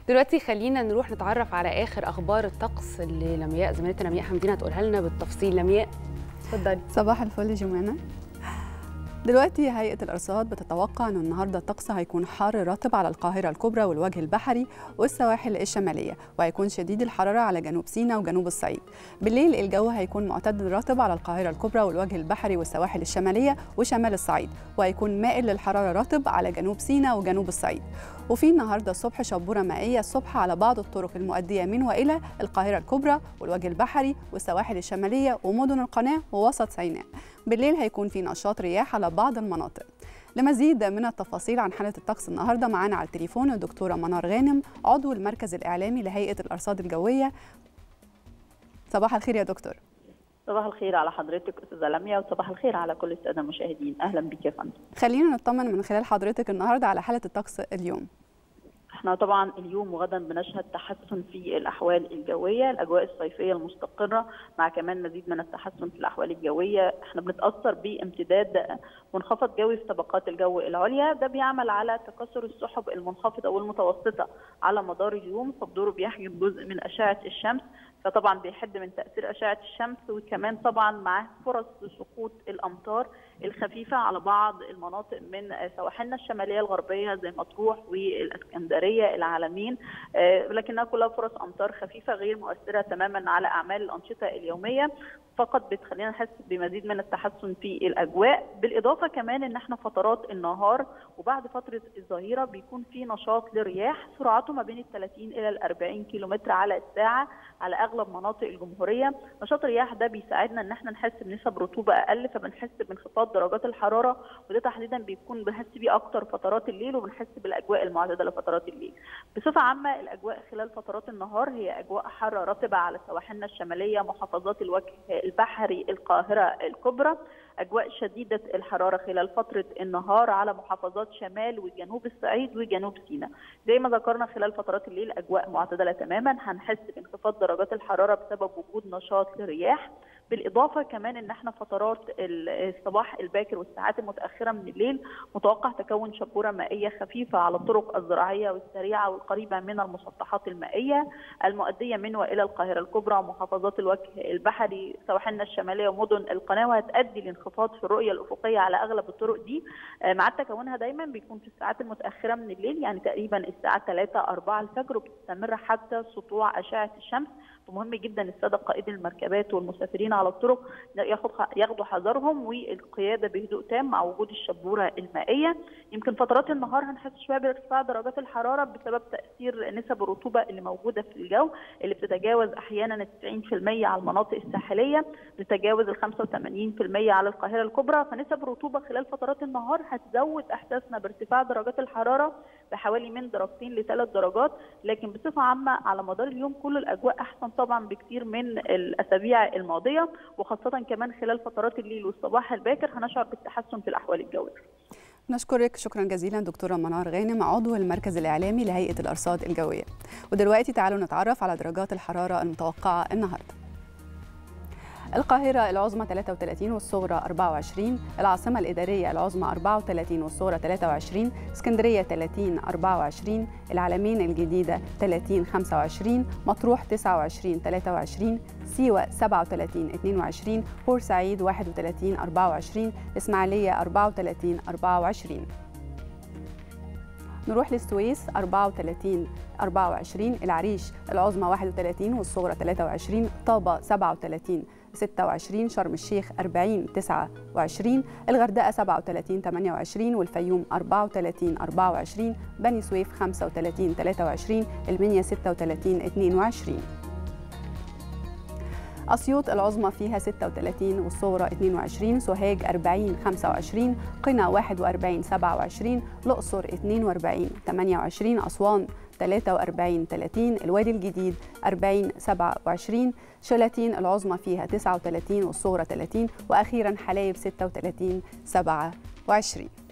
دلوقتي خلينا نروح نتعرف على اخر اخبار الطقس اللي لمياء زميلتنا لمياء حمدين هتقولها لنا بالتفصيل لمياء اتفضلي صباح الفل جمانة دلوقتي هيئة الأرصاد بتتوقع أن النهاردة الطقس هيكون حار رطب على القاهرة الكبرى والوجه البحري والسواحل الشمالية وهيكون شديد الحرارة على جنوب سيناء وجنوب الصعيد بالليل الجو هيكون معتدل رطب على القاهرة الكبرى والوجه البحري والسواحل الشمالية وشمال الصعيد وهيكون مائل للحرارة رطب على جنوب سيناء وجنوب الصعيد وفي النهارده الصبح شبوره مائيه الصبح على بعض الطرق المؤديه من والى القاهره الكبرى والوجه البحري والسواحل الشماليه ومدن القناه ووسط سيناء بالليل هيكون في نشاط رياح على بعض المناطق لمزيد من التفاصيل عن حاله الطقس النهارده معانا على التليفون الدكتوره منار غانم عضو المركز الاعلامي لهيئه الارصاد الجويه صباح الخير يا دكتور صباح الخير على حضرتك استاذه لميا وصباح الخير على كل الساده المشاهدين اهلا بك يا فندم خلينا نطمن من خلال حضرتك النهارده على حاله الطقس اليوم احنا طبعا اليوم وغدا بنشهد تحسن في الاحوال الجويه الاجواء الصيفيه المستقره مع كمان مزيد من التحسن في الاحوال الجويه احنا بنتاثر بامتداد منخفض جوي في طبقات الجو العليا ده بيعمل على تكاثر السحب المنخفضه والمتوسطه على مدار اليوم فبدوره بيحجب جزء من اشعه الشمس فطبعا بيحد من تاثير اشعه الشمس وكمان طبعا معاه فرص لسقوط الامطار الخفيفه على بعض المناطق من سواحلنا الشماليه الغربيه زي مطروح والاسكندريه العالمين لكنها كلها فرص امطار خفيفه غير مؤثره تماما على اعمال الانشطه اليوميه فقط بتخلينا نحس بمزيد من التحسن في الاجواء بالاضافه كمان ان احنا فترات النهار وبعد فتره الظهيره بيكون في نشاط لرياح سرعته ما بين ال 30 الى ال 40 كيلومتر على الساعه على اغلب مناطق الجمهوريه نشاط الرياح ده بيساعدنا ان احنا نحس بنسب رطوبه اقل فبنحس بانخفاض درجات الحراره وده تحديدا بيكون بنحس بيه اكتر فترات الليل وبنحس بالاجواء المعتدله لفترات الليل بصفه عامه الاجواء خلال فترات النهار هي اجواء حاره رطبه على سواحلنا الشماليه محافظات الوجه البحري القاهره الكبرى اجواء شديده الحراره خلال فتره النهار على محافظات شمال وجنوب الصعيد وجنوب سيناء زي ما ذكرنا خلال فترات الليل اجواء معتدله تماما هنحس بانخفاض درجات الحراره بسبب وجود نشاط لرياح بالاضافه كمان ان احنا فترات الصباح الباكر والساعات المتاخره من الليل متوقع تكون شبوره مائيه خفيفه على الطرق الزراعيه والسريعه والقريبه من المسطحات المائيه المؤديه من والى القاهره الكبرى ومحافظات الوجه البحري سواحلنا الشماليه ومدن القناه وهتؤدي لانخفاض في الرؤيه الافقيه على اغلب الطرق دي مع تكونها دايما بيكون في الساعات المتاخره من الليل يعني تقريبا الساعه 3 4 الفجر وبتستمر حتى سطوع اشعه الشمس ومهم جدا الساده قائدي المركبات والمسافرين على الطرق ياخد ياخدوا حذرهم والقياده بهدوء تام مع وجود الشبوره المائيه يمكن فترات النهار هنحس شويه بارتفاع درجات الحراره بسبب تاثير نسب الرطوبه اللي موجوده في الجو اللي بتتجاوز احيانا 90% على المناطق الساحليه بتتجاوز ال 85% على القاهره الكبرى فنسب الرطوبه خلال فترات النهار هتزود احساسنا بارتفاع درجات الحراره بحوالي من درجتين لثلاث درجات لكن بصفه عامه على مدار اليوم كل الاجواء احسن طبعا بكثير من الاسابيع الماضيه وخاصه كمان خلال فترات الليل والصباح الباكر هنشعر بالتحسن في الاحوال الجويه. نشكرك شكرا جزيلا دكتوره منار غانم عضو المركز الاعلامي لهيئه الارصاد الجويه. ودلوقتي تعالوا نتعرف على درجات الحراره المتوقعه النهارده. القاهرة العظمى 33 والصغرى 24 العاصمة الإدارية العظمى 34 والصغرى 23 اسكندرية 30 24 العلمين الجديدة 30 25 مطروح 29 23 سيوة 37 22 بورسعيد 31 24 إسماعيلية 34 24 نروح للسويس 34 24 العريش العظمى 31 والصغرى 23 طابة 37 26 شرم الشيخ 40 29 الغردقة 37 28 والفيوم 34 24 بني سويف 35 23 المنيا 36 22 أسيوط العظمى فيها 36 والصغرى 22 سوهاج 40 25 قنا 41 27 الأقصر 42 28 أسوان 43 30 الوادي الجديد 40 27 شلاتين العظمى فيها 39 والصغرى 30 وأخيرا حلايب 36 27